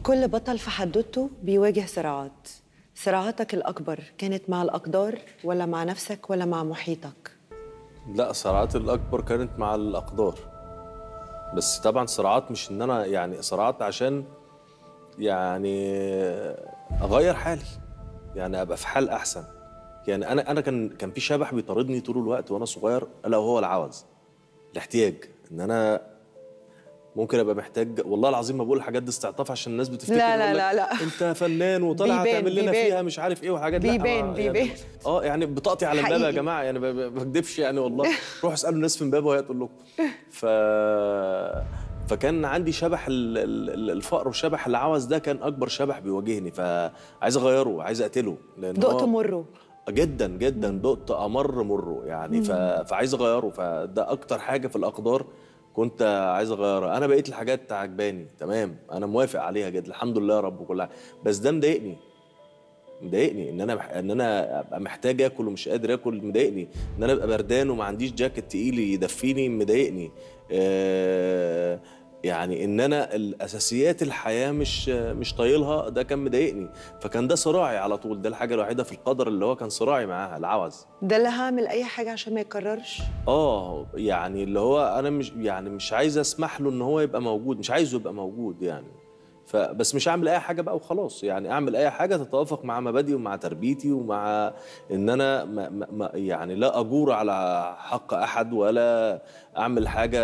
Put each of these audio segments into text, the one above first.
كل بطل في حدوته بيواجه صراعات صراعاتك الأكبر كانت مع الأقدار ولا مع نفسك ولا مع محيطك؟ لا صراعات الأكبر كانت مع الأقدار بس طبعا صراعات مش إن أنا يعني صراعات عشان يعني أغير حالي يعني أبقى في حال أحسن يعني أنا أنا كان كان في شبح بيطاردني طول الوقت وأنا صغير ألا وهو العوز الاحتياج إن أنا ممكن ابقى محتاج والله العظيم ما بقول الحاجات دي استعطاف عشان الناس بتفتكر لا، لا، يقول لك لا، لا. انت فنان وطالع بيبان، هتعمل لنا بيبان. فيها مش عارف ايه وحاجات لا، بيبان، ما- بيبان. يعني اه يعني بطاقتي على الباب يا حقيقي. جماعه يعني ب- ب- ما بكدبش يعني والله روحوا اسالوا الناس في امبابه وهي تقول لكم ف فكان عندي شبح ال- ال- ال- الفقر وشبح العوز ده كان اكبر شبح بيواجهني فعايز اغيره عايز اقتله لان دقت هو- مره جدا جدا دقت امر مره يعني ف... فعايز اغيره فده اكتر حاجه في الاقدار كنت عايز اغيرها انا بقيت الحاجات عجباني تمام انا موافق عليها جدا الحمد لله يا رب وكل حاجه بس ده مضايقني مضايقني ان انا مح... ان انا ابقى محتاج اكل ومش قادر اكل مضايقني ان انا ابقى بردان وما عنديش جاكيت تقيل يدفيني مضايقني آه... يعني ان انا الاساسيات الحياه مش مش طايلها ده كان مضايقني فكان ده صراعي على طول ده الحاجه الوحيده في القدر اللي هو كان صراعي معاها العوز ده اللي هعمل أي حاجة عشان ما يتكررش اه يعني اللي هو انا مش يعني مش عايز اسمح له ان هو يبقى موجود مش عايزه يبقى موجود يعني فبس مش هعمل اي حاجه بقى وخلاص يعني اعمل اي حاجه تتوافق مع مبادئي ومع تربيتي ومع ان انا ما ما ما يعني لا اجور على حق احد ولا اعمل حاجه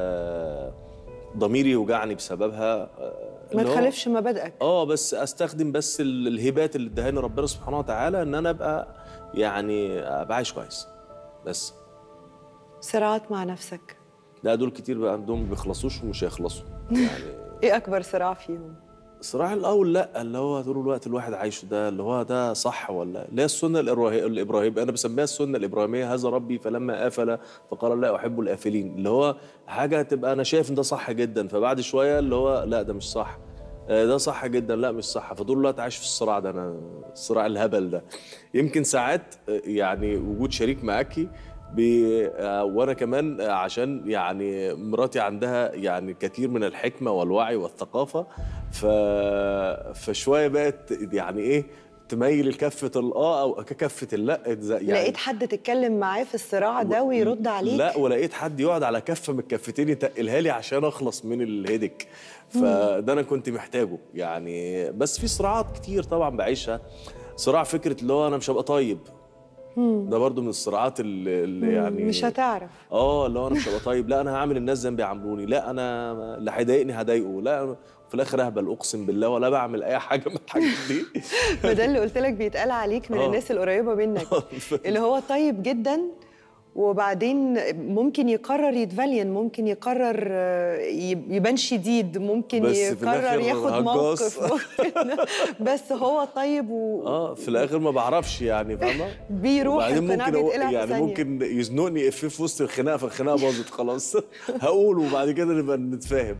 ضميري يوجعني بسببها آه، ما اللي هو- تخالفش مبادئك اه بس استخدم بس ال- الهبات اللي ادهاني ربنا سبحانه وتعالى ان انا ابقى يعني ابقى عايش كويس بس صراعات مع نفسك لا دول كتير بقى عندهم ما بيخلصوش ومش هيخلصوا يعني إيه أكبر صراع فيهم؟ الصراع الاول لا اللي هو طول الوقت الواحد عايشه ده اللي هو ده صح ولا اللي هي السنه الإبراهي- الابراهيميه انا بسميها السنه الابراهيميه هذا ربي فلما افل فقال لا احب الافلين اللي هو حاجه تبقى انا شايف ان ده صح جدا فبعد شويه اللي هو لا ده مش صح آه، ده صح جدا لا مش صح فطول الوقت عايش في الصراع ده انا الصراع الهبل ده يمكن ساعات آه، يعني وجود شريك معاكي بي- آه، وانا كمان آه، عشان يعني مراتي عندها يعني كثير من الحكمه والوعي والثقافه ف فشويه بقت يعني ايه تميل لكفه الاه او كفه اللا زي- يعني لقيت حد تتكلم معاه في الصراع ده ويرد عليك؟ لا ولقيت حد يقعد على كفه من الكفتين يتقلها لي عشان اخلص من الهيدك فده انا كنت محتاجه يعني بس في صراعات كتير طبعا بعيشها صراع فكره اللي هو انا مش هبقى طيب ده برضو من الصراعات اللي, اللي يعني مش هتعرف اه اللي هو انا مش هبقى طيب لا انا هعمل الناس زي ما بيعاملوني لا انا اللي هيضايقني هضايقه لا في الاخر اهبل اقسم بالله ولا بعمل اي حاجه من الحاجات دي ما ده اللي قلت لك بيتقال عليك من آه. الناس القريبة منك اللي هو طيب جدا وبعدين ممكن يقرر يتفلين ممكن يقرر آه، يب- يبان شديد ممكن بس في يقرر الآخر ياخد هجاص. موقف ممكن بس هو طيب و... اه في الاخر ما بعرفش يعني فاهمه بيروح وبعدين القناع ممكن أقول- بيتقلع في يعني ثانية. ممكن يزنقني افيه في وسط الخناقه فالخناقه باظت خلاص هقول وبعد كده نبقى نتفاهم